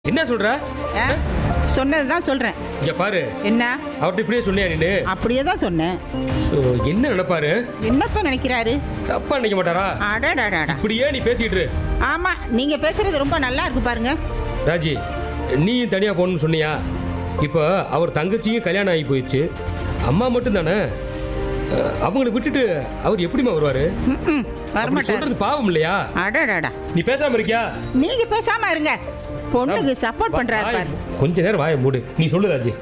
என்ன சொல்ற ஆ? சொன்னதுதான் சொல்றேன் இங்க பாரு என்ன அவர்கிட்ட இப்படியே சொன்னியா நீனு அப்படியே தான் சொன்னேன் ஸோ, என்ன நினைப்பாரு என்னத்தான் நினைக்கிறாரு தப்பா நினைக்க மாட்டாரா அடடாடாடா இப்படியே நீ பேசிட்டு இரு. ஆமா நீங்க பேசுறது ரொம்ப நல்லா இருக்கு பாருங்க ராஜி நீயும் தனியா போகணும்னு சொன்னியா இப்போ அவர் தங்கச்சியும் கல்யாணம் ஆகி போயிடுச்சு அம்மா மட்டும் தானே அவங்கள விட்டுட்டு அவர் எப்படிம்மா வருவாரு ம்ம், அப்படி வரமாட்டாரு சொல்றது பாவம் இல்லையா அடடாடா நீ பேசாம இருக்கியா நீங்க பேசாம இருங்க பொண்ணுக்கு சப்போர்ட் பண்றாரு வாய- பாரு கொஞ்ச நேரம் வாய மூடு நீ சொல்லு ராஜி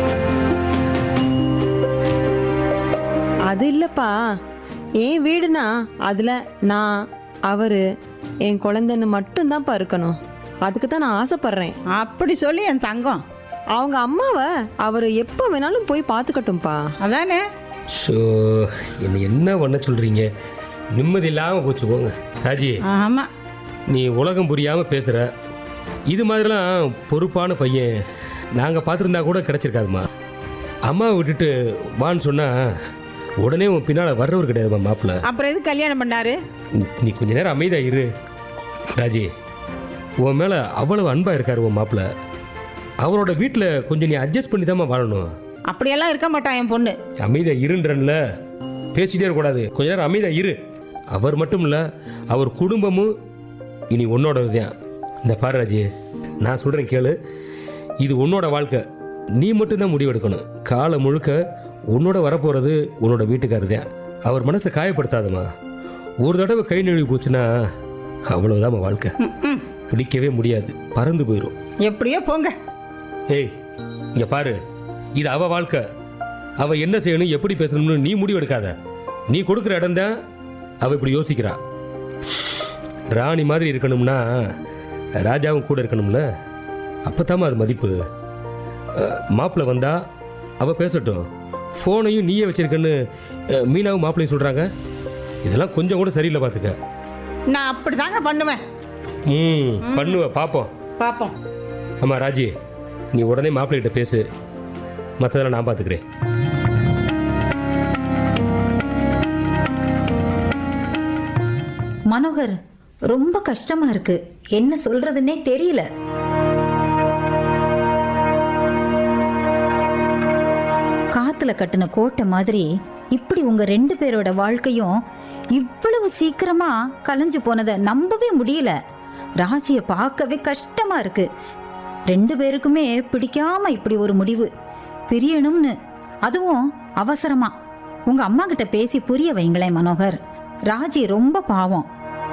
அது இல்லப்பா என் வீடுனா அதுல நான் அவரு என் குழந்தைன்னு மட்டும்தான்ப்பா இருக்கணும் அதுக்கு தான் நான் ஆசைப்படுறேன் அப்படி சொல்லி என் தங்கம் அவங்க அம்மாவை அவர் எப்போ வேணாலும் போய் பார்த்துக்கட்டும்ப்பா அதானே ஸோ என்ன என்ன பண்ண சொல்றீங்க நிம்மதி இல்லாம போச்சு போங்க ராஜி ஆமா நீ உலகம் புரியாம பேசுற இது மாதிரிலாம் பொறுப்பான பையன் நாங்க பார்த்துருந்தா கூட கிடைச்சிருக்காதுமா அம்மாவை விட்டுட்டு வான்னு சொன்னா உடனே உன் பின்னால வர்றவர் கிடையாதுமா மாப்பிள்ள அப்புறம் எது கல்யாணம் பண்ணாரு நீ கொஞ்ச நேரம் அமைதியா இரு ராஜி உன் மேல அவ்வளவு அன்பா இருக்காரு உன் மாப்பிள்ள அவரோட வீட்டில் கொஞ்சம் நீ அட்ஜஸ்ட் பண்ணி தாம்மா வாழணும் அப்படியெல்லாம் இருக்க மாட்டான் என் பொண்ணு அமைதியா இருன்றன்ல பேசிட்டே இருக்கக்கூடாது கொஞ்ச நேரம் அமைதியா இரு அவர் மட்டும் இல்ல அவர் குடும்பமும் இனி உன்னோட தான் இந்த பாரு ராஜி நான் சொல்றேன் கேளு இது உன்னோட வாழ்க்கை நீ மட்டும்தான் முடிவெடுக்கணும் காலம் முழுக்க உன்னோட வரப்போறது உன்னோட வீட்டுக்காரர் தான் அவர் மனசை காயப்படுத்தாதம்மா ஒரு தடவை கை நழுவி போச்சுன்னா அவ்வளவுதாம்மா வாழ்க்கை ம்ம். பிடிக்கவே முடியாது பறந்து போயிடும் எப்படியோ போங்க ஏய் இங்க பாரு இது அவ வாழ்க்கை அவ என்ன செய்யணும் எப்படி பேசணும்னு நீ முடிவெடுக்காத நீ கொடுக்குற இடம் தான் அவ இப்படி யோசிக்கிறா ராணி மாதிரி இருக்கணும்னா ராஜாவும் கூட இருக்கணும்ல அப்பத்தாம்மா அது மதிப்பு மாப்பிள்ளை வந்தா அவ பேசட்டும் ஃபோனையும் நீயே வச்சிருக்கன்னு அஹ், மீனாவும் மாப்பிள்ளையும் சொல்றாங்க இதெல்லாம் கொஞ்சம் கூட சரியில்லை பார்த்துக்க நான் அப்படிதாங்க பண்ணுவேன் ம் பண்ணுவ பார்ப்போம் பாப்போம் ஆமா ராஜி நீ உடனே மாப்பிள்ளைகிட்ட பேசு மற்றதெல்லாம் நான் பார்த்துக்கிறேன் மனோகர் ரொம்ப கஷ்டமா இருக்கு என்ன சொல்றதுன்னே தெரியல காத்துல கட்டின கோட்டை மாதிரி இப்படி உங்க ரெண்டு பேரோட வாழ்க்கையும் இவ்வளவு சீக்கிரமா கலைஞ்சு போனதை நம்பவே முடியல ராஜிய பார்க்கவே கஷ்டமா இருக்கு ரெண்டு பேருக்குமே பிடிக்காம இப்படி ஒரு முடிவு பிரியணும்னு அதுவும் அவசரமா உங்க அம்மா கிட்ட பேசி புரிய வைங்களேன் மனோகர் ராஜி ரொம்ப பாவம்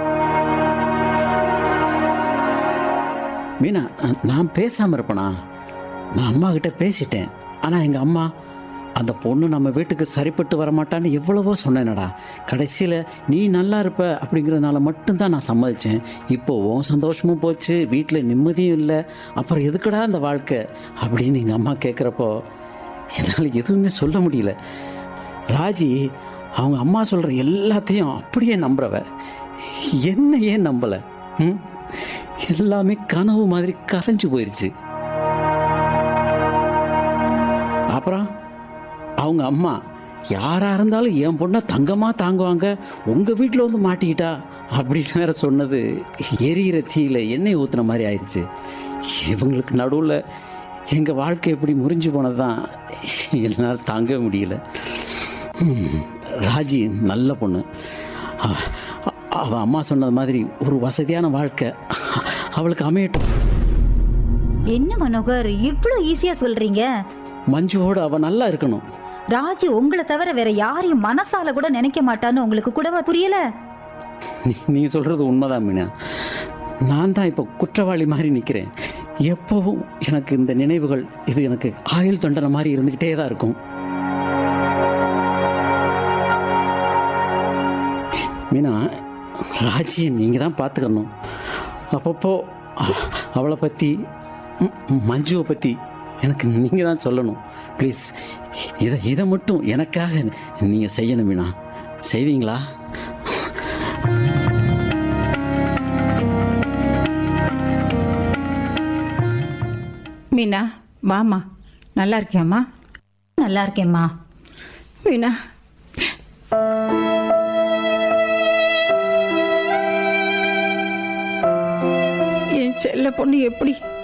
மீனா நான் பேசாமல் இருப்பேனா நான் அம்மா கிட்ட பேசிட்டேன் ஆனால் எங்கள் அம்மா அந்த பொண்ணு நம்ம வீட்டுக்கு சரிப்பட்டு வரமாட்டான்னு எவ்வளவோ சொன்னேனடா கடைசியில் நீ நல்லா இருப்ப அப்படிங்கிறதுனால மட்டும்தான் நான் சம்மதிச்சேன் இப்போ உன் சந்தோஷமும் போச்சு வீட்டில் நிம்மதியும் இல்லை அப்புறம் எதுக்குடா அந்த வாழ்க்கை அப்படின்னு எங்கள் அம்மா கேட்குறப்போ என்னால் எதுவுமே சொல்ல முடியல ராஜி அவங்க அம்மா சொல்கிற எல்லாத்தையும் அப்படியே நம்புறவ என்ன ஏன் நம்பலை ம் எல்லாமே கனவு மாதிரி கரைஞ்சு போயிருச்சு அப்புறம் அவங்க அம்மா யாரா இருந்தாலும் என் பொண்ணை தங்கமா தாங்குவாங்க உங்க வீட்டில் வந்து மாட்டிக்கிட்டா அப்படின்னு வேற சொன்னது எரியிற தீயில எண்ணெய் ஊத்துன மாதிரி ஆயிடுச்சு இவங்களுக்கு நடுவில் எங்க வாழ்க்கை எப்படி முறிஞ்சு போனதுதான் என்னால் தாங்கவே முடியல ம், ராஜி நல்ல பொண்ணு அவ- அவ அம்மா சொன்னது மாதிரி ஒரு வசதியான வாழ்க்கை அவளுக்கு அமையட்டும் என்ன மனோகர் இவ்வளவு ஈஸியா சொல்றீங்க மஞ்சுவோடு அவ நல்லா இருக்கணும் ராஜி உங்களை தவிர வேற யாரையும் மனசால கூட நினைக்க மாட்டான்னு உங்களுக்கு கூடவா புரியல நீ நீ சொல்கிறது உண்மைதான் மீனா நான் தான் இப்போ குற்றவாளி மாதிரி நிற்கிறேன் எப்போவும் எனக்கு இந்த நினைவுகள் இது எனக்கு ஆயுள் தண்டனை மாதிரி இருந்துக்கிட்டே தான் இருக்கும் மீனா ராஜியை நீங்கள் தான் பார்த்துக்கணும் அப்பப்போ அ- அவளை பற்றி மஞ்சுவை பற்றி எனக்கு நீங்கள் தான் சொல்லணும் ப்ளீஸ் இதை இதை மட்டும் எனக்காக நீங்கள் செய்யணும் மீனா செய்வீங்களா மீனா வாமா நல்லா இருக்கியாம்மா நல்லா இருக்கேம்மா மீனா என் செல்ல பொண்ணு எப்படி